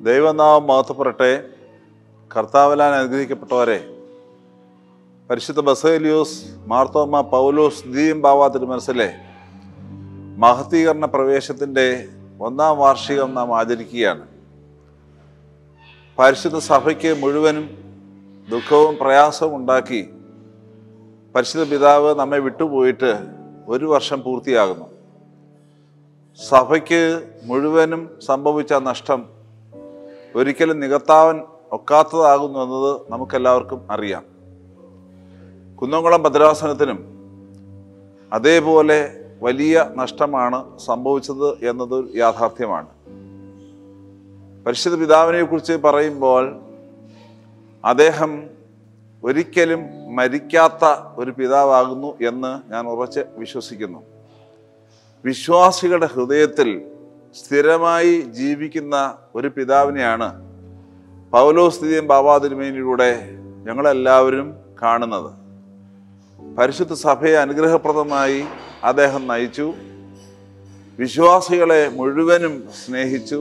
ദൈവനാമം മഹത്വപ്പെടട്ടെ കർത്താവലാൻ അനുഗ്രഹിക്കപ്പെട്ടവരെ പരിശുദ്ധ ബസേലിയോസ് മാർത്തോമ പൗലോസ് ദീം ബാവ തിരുമനസിലെ മഹത്തീകരണ പ്രവേശത്തിൻ്റെ ഒന്നാം വാർഷികം നാം ആചരിക്കുകയാണ് പരിശുദ്ധ സഭയ്ക്ക് മുഴുവനും ദുഃഖവും പ്രയാസവും ഉണ്ടാക്കി പരിശുദ്ധ പിതാവ് നമ്മെ വിട്ടുപോയിട്ട് ഒരു വർഷം പൂർത്തിയാകുന്നു സഭയ്ക്ക് മുഴുവനും സംഭവിച്ച നഷ്ടം ഒരിക്കലും നികത്താൻ ഒക്കാത്തതാകുന്നു എന്നത് നമുക്കെല്ലാവർക്കും അറിയാം കുന്നംകുളം ഭദ്രാസനത്തിനും അതേപോലെ വലിയ നഷ്ടമാണ് സംഭവിച്ചത് എന്നത് യാഥാർത്ഥ്യമാണ് പരിശുദ്ധ പിതാവിനെ കുറിച്ച് പറയുമ്പോൾ അദ്ദേഹം ഒരിക്കലും മരിക്കാത്ത ഒരു പിതാവാകുന്നു എന്ന് ഞാൻ ഉറച്ച് വിശ്വസിക്കുന്നു വിശ്വാസികളുടെ ഹൃദയത്തിൽ സ്ഥിരമായി ജീവിക്കുന്ന ഒരു പിതാവിനെയാണ് പൗലോസ്ഥിതിയും ബാബാതിരുമേനിലൂടെ ഞങ്ങളെല്ലാവരും കാണുന്നത് പരിശുദ്ധ സഭയെ അനുഗ്രഹപ്രദമായി അദ്ദേഹം നയിച്ചു വിശ്വാസികളെ മുഴുവനും സ്നേഹിച്ചു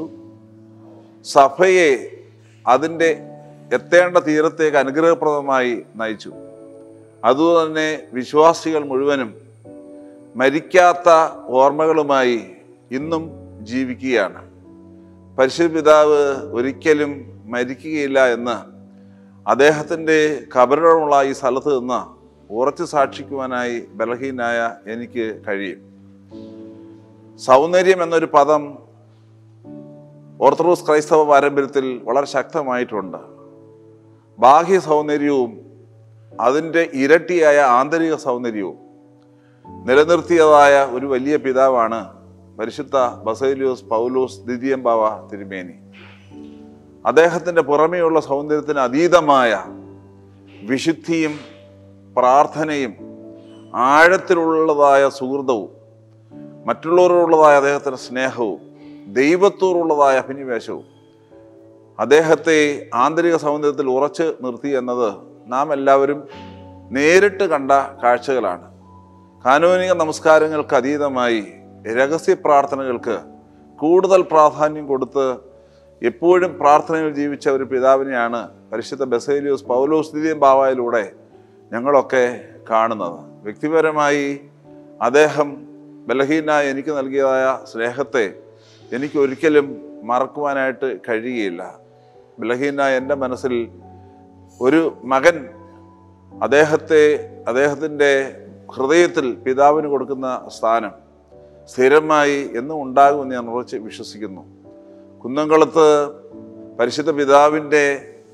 സഭയെ അതിൻ്റെ എത്തേണ്ട തീരത്തേക്ക് അനുഗ്രഹപ്രദമായി നയിച്ചു അതുതന്നെ വിശ്വാസികൾ മുഴുവനും മരിക്കാത്ത ഓർമ്മകളുമായി ഇന്നും ജീവിക്കുകയാണ് പരിശുദ്ധ പിതാവ് ഒരിക്കലും മരിക്കുകയില്ല എന്ന് അദ്ദേഹത്തിൻ്റെ കബറിടമുള്ള ഈ സ്ഥലത്ത് നിന്ന് ഉറച്ചു സാക്ഷിക്കുവാനായി ബലഹീനായ എനിക്ക് കഴിയും സൗന്ദര്യം എന്നൊരു പദം ഓർത്തഡോക്സ് ക്രൈസ്തവ പാരമ്പര്യത്തിൽ വളരെ ശക്തമായിട്ടുണ്ട് ബാഹ്യ സൗന്ദര്യവും അതിൻ്റെ ഇരട്ടിയായ ആന്തരിക സൗന്ദര്യവും നിലനിർത്തിയതായ ഒരു വലിയ പിതാവാണ് പരിശുദ്ധ ബസേലിയോസ് പൗലോസ് ദ്വിതീയം ബാവ തിരുമേനി അദ്ദേഹത്തിൻ്റെ പുറമേയുള്ള സൗന്ദര്യത്തിന് അതീതമായ വിശുദ്ധിയും പ്രാർത്ഥനയും ആഴത്തിലുള്ളതായ സുഹൃതവും മറ്റുള്ളവരോടുള്ളതായ അദ്ദേഹത്തിൻ്റെ സ്നേഹവും ദൈവത്തോടുള്ളതായ അഭിനിവേശവും അദ്ദേഹത്തെ ആന്തരിക സൗന്ദര്യത്തിൽ ഉറച്ചു നിർത്തി എന്നത് നാം എല്ലാവരും നേരിട്ട് കണ്ട കാഴ്ചകളാണ് കാനൂനിക നമസ്കാരങ്ങൾക്ക് അതീതമായി രഹസ്യ പ്രാർത്ഥനകൾക്ക് കൂടുതൽ പ്രാധാന്യം കൊടുത്ത് എപ്പോഴും പ്രാർത്ഥനയിൽ ജീവിച്ച ഒരു പിതാവിനെയാണ് പരിശുദ്ധ ബസേലിയോസ് പൗലോസ് ദിദിയം ബാവായിലൂടെ ഞങ്ങളൊക്കെ കാണുന്നത് വ്യക്തിപരമായി അദ്ദേഹം ബലഹീനായ എനിക്ക് നൽകിയതായ സ്നേഹത്തെ എനിക്ക് ഒരിക്കലും മറക്കുവാനായിട്ട് കഴിയുകയില്ല ബലഹീനായ എൻ്റെ മനസ്സിൽ ഒരു മകൻ അദ്ദേഹത്തെ അദ്ദേഹത്തിൻ്റെ ഹൃദയത്തിൽ പിതാവിന് കൊടുക്കുന്ന സ്ഥാനം സ്ഥിരമായി എന്നും ഉണ്ടാകുമെന്ന് ഞാൻ ഉറച്ച് വിശ്വസിക്കുന്നു കുന്നംകുളത്ത് പരിശുദ്ധ പിതാവിൻ്റെ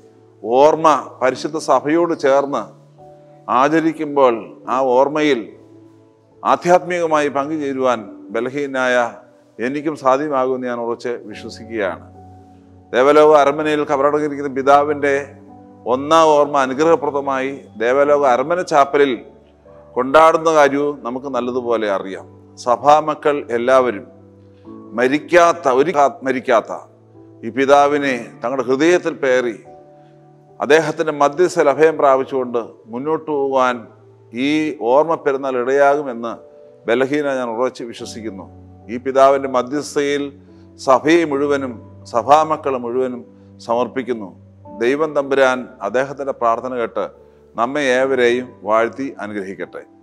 ഓർമ്മ പരിശുദ്ധ സഭയോട് ചേർന്ന് ആചരിക്കുമ്പോൾ ആ ഓർമ്മയിൽ ആധ്യാത്മികമായി പങ്കുചേരുവാൻ ബലഹീനായ എനിക്കും സാധ്യമാകുമെന്ന് ഞാൻ ഉറച്ച് വിശ്വസിക്കുകയാണ് ദേവലോക അരമനയിൽ കബറടങ്ങിയിരിക്കുന്ന പിതാവിൻ്റെ ഒന്നാം ഓർമ്മ അനുഗ്രഹപ്രദമായി ദേവലോക അരമന ചാപ്പലിൽ കൊണ്ടാടുന്ന കാര്യവും നമുക്ക് നല്ലതുപോലെ അറിയാം സഭാമക്കൾ എല്ലാവരും മരിക്കാത്ത ഒരു കാ- മരിക്കാത്ത ഈ പിതാവിനെ തങ്ങളുടെ ഹൃദയത്തിൽ പേറി അദ്ദേഹത്തിൻ്റെ മധ്യസ്ഥൽ അഭയം പ്രാപിച്ചുകൊണ്ട് മുന്നോട്ട് പോകാൻ ഈ ഓർമ്മ പെരുന്നാൾ ഇടയാകുമെന്ന് ബലഹീന ഞാൻ ഉറച്ച് വിശ്വസിക്കുന്നു ഈ പിതാവിൻ്റെ മധ്യസ്ഥയിൽ സഭയെ മുഴുവനും സഭാമക്കൾ മുഴുവനും സമർപ്പിക്കുന്നു ദൈവം തമ്പുരാൻ അദ്ദേഹത്തിൻ്റെ പ്രാർത്ഥന കേട്ട് നമ്മെ ഏവരെയും വാഴ്ത്തി അനുഗ്രഹിക്കട്ടെ